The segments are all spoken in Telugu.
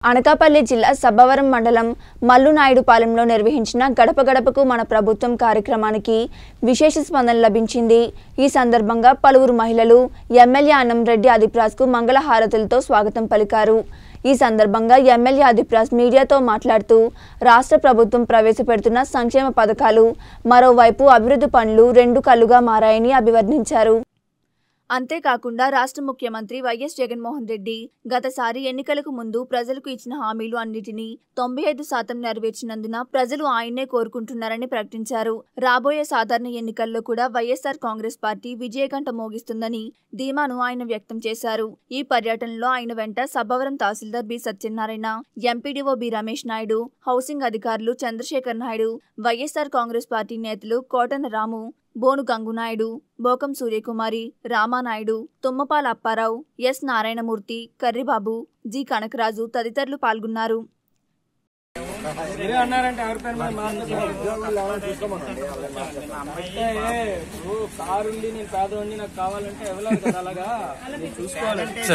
అనకాపల్లి జిల్లా సబ్బవరం మండలం మల్లునాయుడుపాలెంలో నిర్వహించిన గడప గడపకు మన ప్రభుత్వం కార్యక్రమానికి విశేష స్పందన లభించింది ఈ సందర్భంగా పలువురు మహిళలు ఎమ్మెల్యే అన్నంరెడ్డి అదిప్రాజ్కు మంగళహారతులతో స్వాగతం పలికారు ఈ సందర్భంగా ఎమ్మెల్యే అదిప్రాజ్ మీడియాతో మాట్లాడుతూ రాష్ట్ర ప్రభుత్వం ప్రవేశపెడుతున్న సంక్షేమ పథకాలు మరోవైపు అభివృద్ధి పనులు రెండు కళ్ళుగా మారాయని అభివర్ణించారు అంతేకాకుండా రాష్ట్ర ముఖ్యమంత్రి వైఎస్ జగన్మోహన్ రెడ్డి గతసారి ఎన్నికలకు ముందు ప్రజలకు ఇచ్చిన హామీలు అన్నిటినీ తొంభై ఐదు శాతం నెరవేర్చినందున ప్రజలు ఆయన్నే కోరుకుంటున్నారని ప్రకటించారు రాబోయే సాధారణ ఎన్నికల్లో కూడా వైఎస్ఆర్ కాంగ్రెస్ పార్టీ విజయగంట మోగిస్తుందని ధీమాను ఆయన వ్యక్తం చేశారు ఈ పర్యటనలో ఆయన వెంట సబ్బవరం తహసీల్దార్ B Satyanarayana MPDO B Ramesh Naidu housing అధికారులు చంద్రశేఖర్ నాయుడు వైఎస్ఆర్ కాంగ్రెస్ పార్టీ నేతలు కోటన రాము బోను గంగునాయుడు బోకం సూర్యకుమారి రామానాయుడు తుమ్మపాల అప్పారావు ఎస్ నారాయణమూర్తి కర్రిబాబు జి కనకరాజు తదితరులు పాల్గొన్నారు మీరే అన్నారంటే ఎవరి పేరు మీద మార్చుకోవాలి అంటే ఇప్పుడు కారు ఉండి నేను పేదవాడిని నాకు కావాలంటే ఇవ్వలేదు కదా అలాగా నేను చూసుకోవాలంటే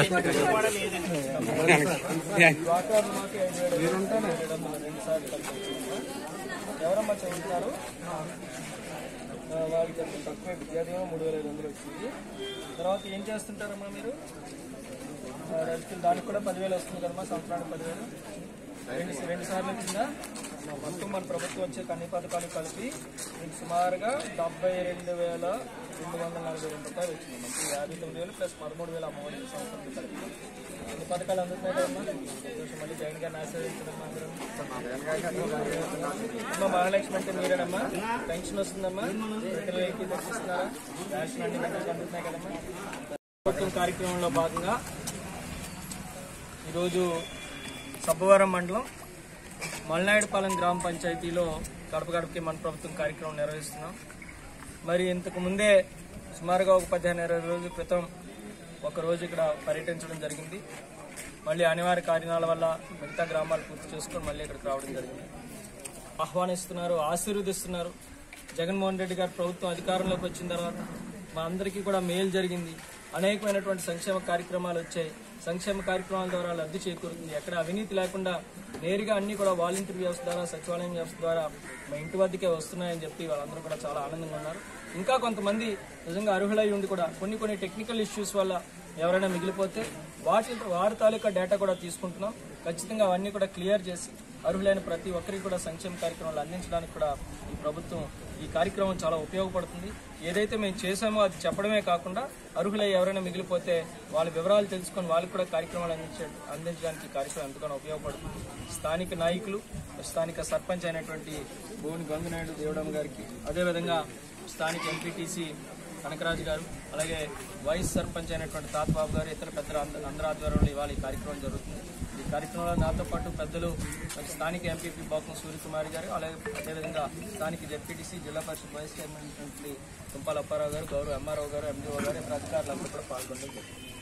వాటర్ మాకు ఐదు ఏడు వేలు ఉంటేనే ఏడు వందలు రెండు సార్లు ఖర్చు వచ్చింది. ఎవరమ్మా చదువుతారు ఆ, వాళ్ళకి కొంచెం తక్కువే విద్యాదీవనం మూడు వేల ఐదు వందలు వచ్చింది తర్వాత ఏం చేస్తుంటారమ్మా మీరు ఆ, రైతులు దానికి కూడా పదివేలు వస్తుంది కదమ్మా సంవత్సరానికి పదివేలు రెండు రెండు సార్లు వచ్చిందా మొత్తం మన ప్రభుత్వం వచ్చే అన్ని పథకాలు కలిపి మీకు సుమారుగా డెబ్బై రెండు వేల రెండు వందల నలభై రెండు రూపాయలు వచ్చింది మనకి యాభై తొమ్మిది వేలు ప్లస్ పదమూడు వేల అమ్మఒడి సంవత్సరం కలిపి ఎన్ని పథకాలు అందుతున్నాయి కదమ్మా కొంచెం మళ్ళీ జగన్ గారిని ఆశీర్వదించడమ్మా అందరం అమ్మా మహాలక్ష్మి అంటే మీరేనమ్మా పెన్షన్ వస్తుందమ్మా ప్రతి నెలకి తెచ్చిస్తున్నారా రేషన్ అన్ని రకాలు అందుతున్నాయి కదమ్మా ప్రభుత్వం కార్యక్రమంలో భాగంగా ఈరోజు సబ్బవరం మండలం మల్నాయుడుపాలెం గ్రామ పంచాయతీలో గడప గడపకి మన ప్రభుత్వం కార్యక్రమం నిర్వహిస్తున్నాం మరి ఇంతకు ముందే సుమారుగా ఒక పదిహేను ఇరవై రోజుల క్రితం ఒక రోజు ఇక్కడ పర్యటించడం జరిగింది మళ్ళీ అనివార్య కారణాల వల్ల మిగతా గ్రామాలు పూర్తి చేసుకొని మళ్ళీ ఇక్కడికి రావడం జరిగింది ఆహ్వానిస్తున్నారు ఆశీర్వదిస్తున్నారు జగన్మోహన్ రెడ్డి గారు ప్రభుత్వం అధికారంలోకి వచ్చిన తర్వాత మా అందరికీ కూడా మేలు జరిగింది అనేకమైనటువంటి సంక్షేమ కార్యక్రమాలు వచ్చాయి సంక్షేమ కార్యక్రమాల ద్వారా లబ్ధి చేకూరుతుంది ఎక్కడ అవినీతి లేకుండా నేరుగా అన్ని కూడా వాలంటీర్ వ్యవస్థ ద్వారా సచివాలయం వ్యవస్థ ద్వారా మా ఇంటి వద్దకే వస్తున్నాయని చెప్పి వాళ్ళందరూ కూడా చాలా ఆనందంగా ఉన్నారు ఇంకా కొంతమంది నిజంగా అర్హులై ఉండి కూడా కొన్ని కొన్ని టెక్నికల్ ఇష్యూస్ వల్ల ఎవరైనా మిగిలిపోతే వాటి వారి తాలూకా డేటా కూడా తీసుకుంటున్నాం ఖచ్చితంగా అవన్నీ కూడా క్లియర్ చేసి అర్హులైన ప్రతి ఒక్కరికి కూడా సంక్షేమ కార్యక్రమాలు అందించడానికి కూడా ఈ ప్రభుత్వం ఈ కార్యక్రమం చాలా ఉపయోగపడుతుంది ఏదైతే మేము చేసామో అది చెప్పడమే కాకుండా అర్హులై ఎవరైనా మిగిలిపోతే వాళ్ళ వివరాలు తెలుసుకొని వాళ్ళకి కూడా కార్యక్రమాలు అందించే అందించడానికి ఈ కార్యక్రమం ఎంతగానో ఉపయోగపడుతుంది స్థానిక నాయకులు స్థానిక సర్పంచ్ అయినటువంటి భువని గంగునాయుడు దేవడమ్మ గారికి అదేవిధంగా స్థానిక ఎంపీటీసీ కనకరాజు గారు అలాగే వైస్ సర్పంచ్ అయినటువంటి తాతబాబు గారు ఇతర పెద్దలు అంద- అందరి ఆధ్వర్యంలో ఇవాళ ఈ కార్యక్రమం జరుగుతుంది ఈ కార్యక్రమంలో నాతో పాటు పెద్దలు మరి స్థానిక ఎంపీపీ బాకం సూర్యకుమారి గారు అలాగే అదేవిధంగా స్థానిక జెడ్పీటీసీ జిల్లా పరిషత్ వైస్ చైర్మన్ అయినటువంటి తుంపాల అప్పారావు గారు గౌరవ ఎంఆర్ఓ గారు ఎండిఓ గారు ఇతర అధికారులందరూ కూడా పాల్గొనడం జరిగింది